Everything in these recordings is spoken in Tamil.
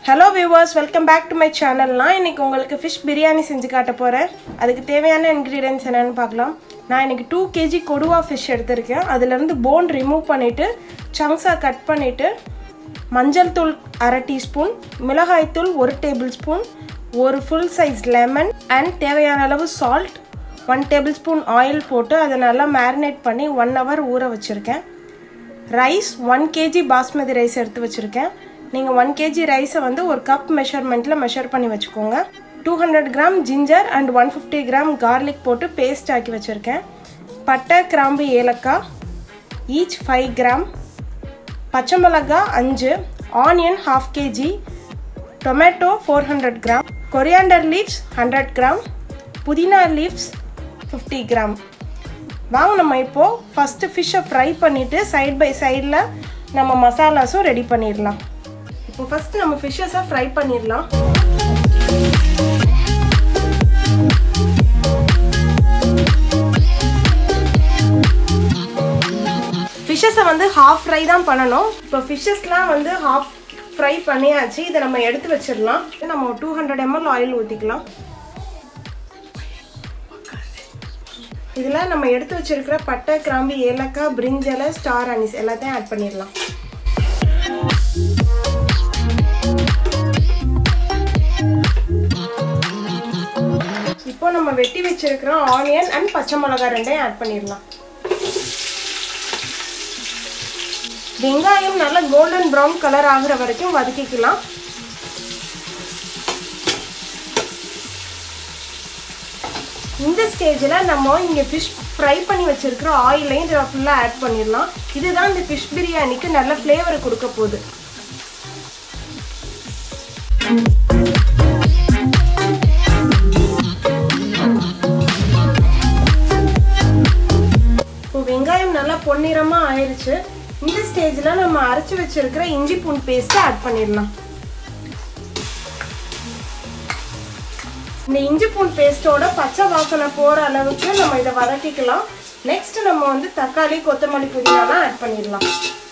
hello viewers welcome back to my சேனல்னா இன்னைக்கு உங்களுக்கு ஃபிஷ் பிரியாணி செஞ்சு காட்ட போகிறேன் அதுக்கு தேவையான இன்க்ரீடியன்ஸ் என்னென்னு பார்க்கலாம் நான் இன்னைக்கு டூ கேஜி கொடுவா ஃபிஷ் எடுத்திருக்கேன் அதுலேருந்து போன் ரிமூவ் பண்ணிவிட்டு சங்ஸாக கட் பண்ணிவிட்டு மஞ்சள் தூள் அரை டீஸ்பூன் மிளகாய் தூள் ஒரு டேபிள் ஸ்பூன் ஒரு ஃபுல் சைஸ் லெமன் அண்ட் தேவையான அளவு salt one tablespoon oil போட்டு அதை நல்லா மேரினேட் பண்ணி ஒன் ஹவர் ஊற வச்சுருக்கேன் rice one KG basmati rice எடுத்து வச்சுருக்கேன் நீங்கள் ஒன் கேஜி ரைஸை வந்து ஒரு கப் மெஷர்மெண்ட்டில் மெஷர் பண்ணி வச்சுக்கோங்க two hundred gram ginger and one fifty gram garlic போட்டு பேஸ்ட் ஆக்கி வச்சுருக்கேன் பட்டை கிராம்பு ஏலக்காய் ஈச் ஃபைவ் கிராம் பச்சை மிளகா அஞ்சு onion half KG tomato four hundred gram coriander leaves hundred gram புதினா லீவ்ஸ் ஃபிஃப்டி கிராம் வாங்க நம்ம இப்போது ஃபஸ்ட்டு ஃபிஷ்ஷை ஃப்ரை பண்ணிவிட்டு சைட் பை சைடில் நம்ம மசாலாஸும் ரெடி பண்ணிடலாம் இப்போ ஃபஸ்ட்டு நம்ம ஃபிஷ்ஷஸை ஃப்ரை பண்ணிடலாம் ஃபிஷ்ஷஸை வந்து ஹாஃப் ஃப்ரை தான் பண்ணணும் இப்போ ஃபிஷ்ஷஸ்லாம் வந்து ஹாஃப் ஃப்ரை பண்ணியாச்சு இதை நம்ம எடுத்து வச்சிடலாம் நம்ம டூ ஹண்ட்ரட் எம்எல் ஆயில் ஊற்றிக்கலாம் இதில் நம்ம எடுத்து வச்சிருக்கிற பட்டை கிராம்பு ஏலக்காய் பிரிஞ்சலை ஸ்டார் அனிஸ் எல்லாத்தையும் ஆட் பண்ணிடலாம் இப்போ நம்ம வெட்டி வச்சிருக்கிற ஆனியன் அண்ட் பச்சை மிளகாய் ரெண்டையும் ஆட் பண்ணிடலாம் வெங்காயம் நல்லா கோல்டன் ப்ரௌன் கலர் ஆகுற வரைக்கும் வதக்கிக்கலாம் இந்த ஸ்டேஜில் நம்ம இங்கே ஃபிஷ் ஃப்ரை பண்ணி வச்சுருக்கிற ஆயிலையும் இதில் ஃபுல்லாக ஆட் பண்ணிடலாம் இதுதான் இந்த ஃபிஷ் பிரியாணிக்கு நல்ல ஃப்ளேவர் கொடுக்க போகுது இப்போ வெங்காயம் நல்லா பொன்னிறமாக ஆயிடுச்சு இந்த ஸ்டேஜில் நம்ம அரைச்சி வச்சிருக்கிற இஞ்சி பூண்டு பேஸ்ட்டை ஆட் பண்ணிடலாம் இந்த இஞ்சி பூண்டு பேஸ்ட்டோட பச்சை வாசனை போகிற அளவுக்கு நம்ம இதை வதக்கிக்கலாம் நெக்ஸ்ட் நம்ம வந்து தக்காளி கொத்தமல்லி புதினாலாம் ஆட் பண்ணிடலாம்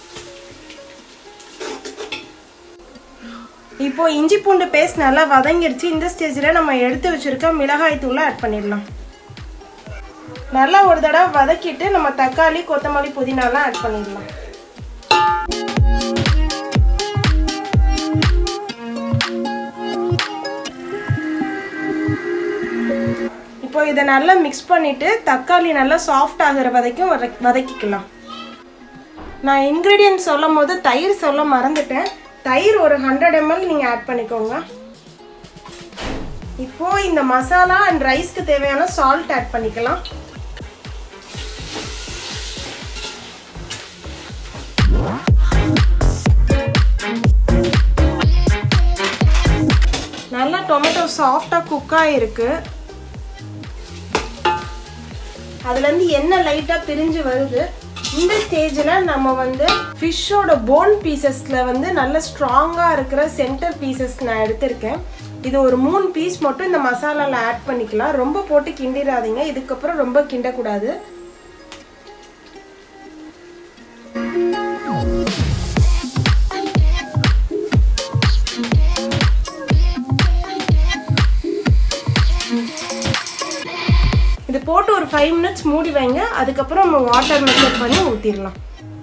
இப்போ இஞ்சி பூண்டு பேஸ்ட் நல்லா வதங்கிடுச்சு இந்த ஸ்டேஜில் நம்ம எடுத்து வச்சிருக்க மிளகாய் தூளை ஆட் பண்ணிடலாம் நல்லா ஒரு தடவை வதக்கிட்டு நம்ம தக்காளி கொத்தமல்லி புதினாலாம் ஆட் பண்ணிடலாம் இப்போ இதை நல்லா மிக்ஸ் பண்ணிட்டு தக்காளி நல்லா சாஃப்ட் ஆகிற வரைக்கும் வதக்கிக்கலாம் நான் இன்க்ரீடியன்ட் சொல்லும் போது தயிர் சொல்ல மறந்துட்டேன் தயிர் ஒரு ஹண்ட்ரட் எம்எல் நீங்கள் ஆட் பண்ணிக்கோங்க இப்போ இந்த மசாலா அண்ட் ரைஸ்க்கு தேவையான சால்ட் ஆட் பண்ணிக்கலாம் நல்லா டொமேட்டோ சாஃப்டாக குக் ஆகிருக்கு அதுலேருந்து எண்ணெய் லைட்டாக பிரிஞ்சு வருது இந்த ஸ்டேஜில் நம்ம வந்து ஃபிஷ்ஷோட போன் பீசஸில் வந்து நல்ல ஸ்ட்ராங்காக இருக்கிற சென்டர் பீசஸ் நான் எடுத்திருக்கேன் இது ஒரு மூணு பீஸ் மட்டும் இந்த மசாலாவில் ஆட் பண்ணிக்கலாம் ரொம்ப போட்டு கிண்டிடாதீங்க இதுக்கப்புறம் ரொம்ப கிண்டக்கூடாது இது போட்டு ஒரு ஃபைவ் மினிட்ஸ் மூடி வைங்க அதுக்கப்புறம் நம்ம வாட்டர் மெஷர் பண்ணி ஊற்றிடலாம்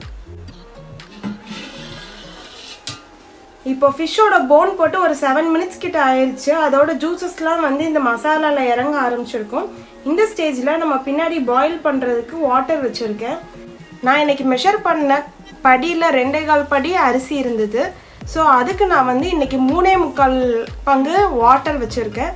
இப்போ ஃபிஷ்ஷோட போன் போட்டு ஒரு செவன் மினிட்ஸ் கிட்ட ஆயிடுச்சு அதோட ஜூசஸ்லாம் வந்து இந்த மசாலாவில் இறங்க ஆரம்பிச்சிருக்கும் இந்த ஸ்டேஜில் நம்ம பின்னாடி பாயில் பண்ணுறதுக்கு வாட்டர் வச்சுருக்கேன் நான் இன்னைக்கு மெஷர் பண்ண படியில் ரெண்டே கால் படி அரிசி இருந்தது ஸோ அதுக்கு நான் வந்து இன்னைக்கு மூணே முக்கால் பங்கு வாட்டர் வச்சுருக்கேன்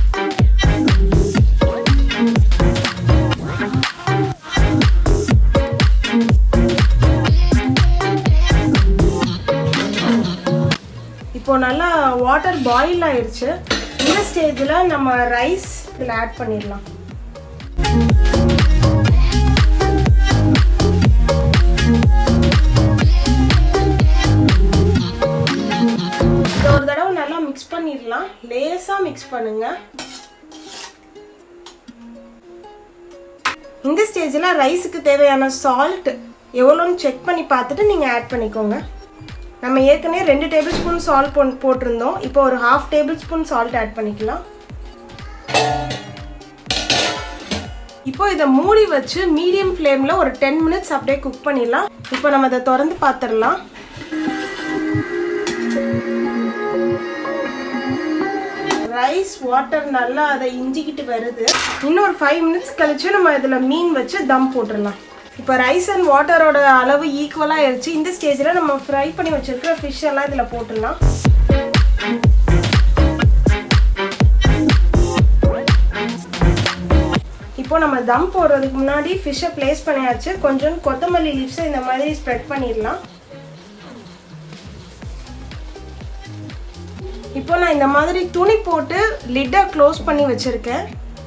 இப்போ நல்லா வாட்டர் பாயில் ஆயிடுச்சு இந்த ஸ்டேஜில் நம்ம ரைஸ் இதில் ஆட் பண்ணிடலாம் ஒரு தடவை நல்லா மிக்ஸ் பண்ணிடலாம் லேசாக மிக்ஸ் பண்ணுங்க இந்த ஸ்டேஜில் ரைஸுக்கு தேவையான சால்ட் எவ்வளோன்னு செக் பண்ணி பார்த்துட்டு நீங்கள் ஆட் பண்ணிக்கோங்க நம்ம ஏற்கனவே ரெண்டு டேபிள் ஸ்பூன் சால்ட் போ போட்டிருந்தோம் இப்போ ஒரு half tablespoon salt add பண்ணிக்கலாம் இப்போ இதை மூடி வச்சு மீடியம் ஃப்ளேமில் ஒரு டென் மினிட்ஸ் அப்படியே குக் பண்ணிடலாம் இப்போ நம்ம இதை திறந்து பார்த்துடலாம் ரைஸ் வாட்டர் நல்லா அதை இஞ்சிக்கிட்டு வருது இன்னும் ஒரு ஃபைவ் மினிட்ஸ் கழிச்சு நம்ம இதில் மீன் வச்சு தம் போட்டுடலாம் இப்போ ரைஸ் அண்ட் வாட்டரோட அளவு ஈக்குவலாக ஆயிடுச்சு இந்த ஸ்டேஜில் நம்ம ஃப்ரை பண்ணி வச்சிருக்கிற ஃபிஷ் எல்லாம் இதில் போட்டுடலாம் இப்போ நம்ம தம் போடுறதுக்கு முன்னாடி ஃபிஷ்ஷை ப்ளேஸ் பண்ணியாச்சு கொஞ்சம் கொத்தமல்லி லீவ்ஸை இந்த மாதிரி ஸ்ப்ரெட் பண்ணிடலாம் இப்போ நான் இந்த மாதிரி துணி போட்டு லிட்டை க்ளோஸ் பண்ணி வச்சுருக்கேன்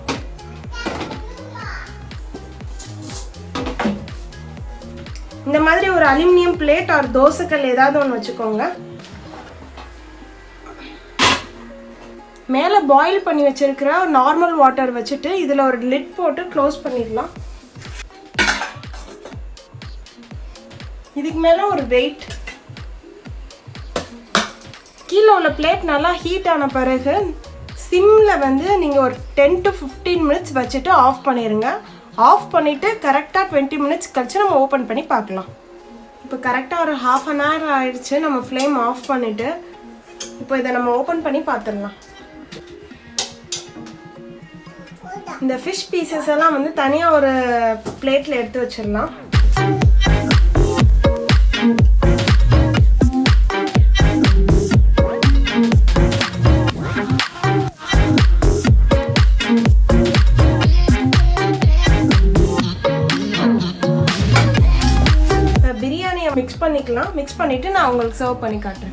இந்த மாதிரி ஒரு அலுமினியம் பிளேட் ஆர் தோசைக்கல் ஏதாவது ஒன்று வச்சுக்கோங்க மேலே பாயில் பண்ணி வச்சிருக்கிற நார்மல் வாட்டர் வச்சுட்டு இதில் ஒரு லிட் போட்டு க்ளோஸ் பண்ணிடலாம் இதுக்கு மேலே ஒரு வெயிட் கீழே உள்ள பிளேட் நல்லா ஹீட் ஆன பிறகு சிம்மில் வந்து நீங்கள் ஒரு டென் டு ஃபிஃப்டீன் மினிட்ஸ் வச்சுட்டு ஆஃப் பண்ணிடுங்க ஆஃப் பண்ணிவிட்டு கரெக்டாக டுவெண்ட்டி மினிட்ஸ் கழிச்சு நம்ம ஓப்பன் பண்ணி பார்க்கலாம் இப்போ கரெக்டாக ஒரு ஹாஃப் அன் ஹவர் ஆயிடுச்சு நம்ம ஃப்ளேம் ஆஃப் பண்ணிவிட்டு இப்போ இதை நம்ம ஓப்பன் பண்ணி பார்த்துடலாம் இந்த ஃபிஷ் பீசஸ் எல்லாம் வந்து தனியாக ஒரு பிளேட்டில் எடுத்து வச்சிடலாம் பிரியாணியை மிக்ஸ் பண்ணிக்கலாம் மிக்ஸ் பண்ணிவிட்டு நான் உங்களுக்கு சர்வ் பண்ணி காட்டுறேன்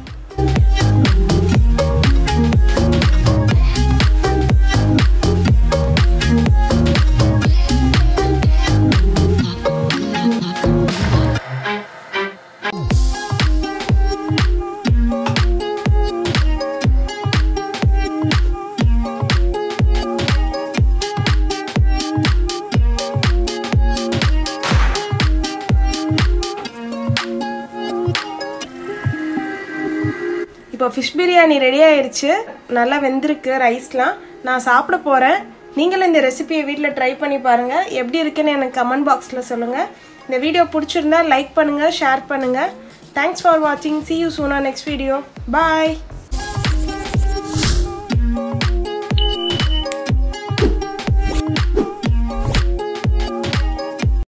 இப்போ ஃபிஷ் பிரியாணி ரெடி ஆயிடுச்சு நல்லா வெந்திருக்கு ரைஸ்லாம் நான் சாப்பிட போகிறேன் நீங்களும் இந்த ரெசிபியை வீட்டில் ட்ரை பண்ணி பாருங்கள் எப்படி இருக்குன்னு எனக்கு கமெண்ட் பாக்ஸில் சொல்லுங்கள் இந்த வீடியோ பிடிச்சிருந்தா லைக் பண்ணுங்கள் ஷேர் பண்ணுங்கள் தேங்க்ஸ் ஃபார் வாட்சிங் சி யூ சூனா நெக்ஸ்ட் வீடியோ பாய்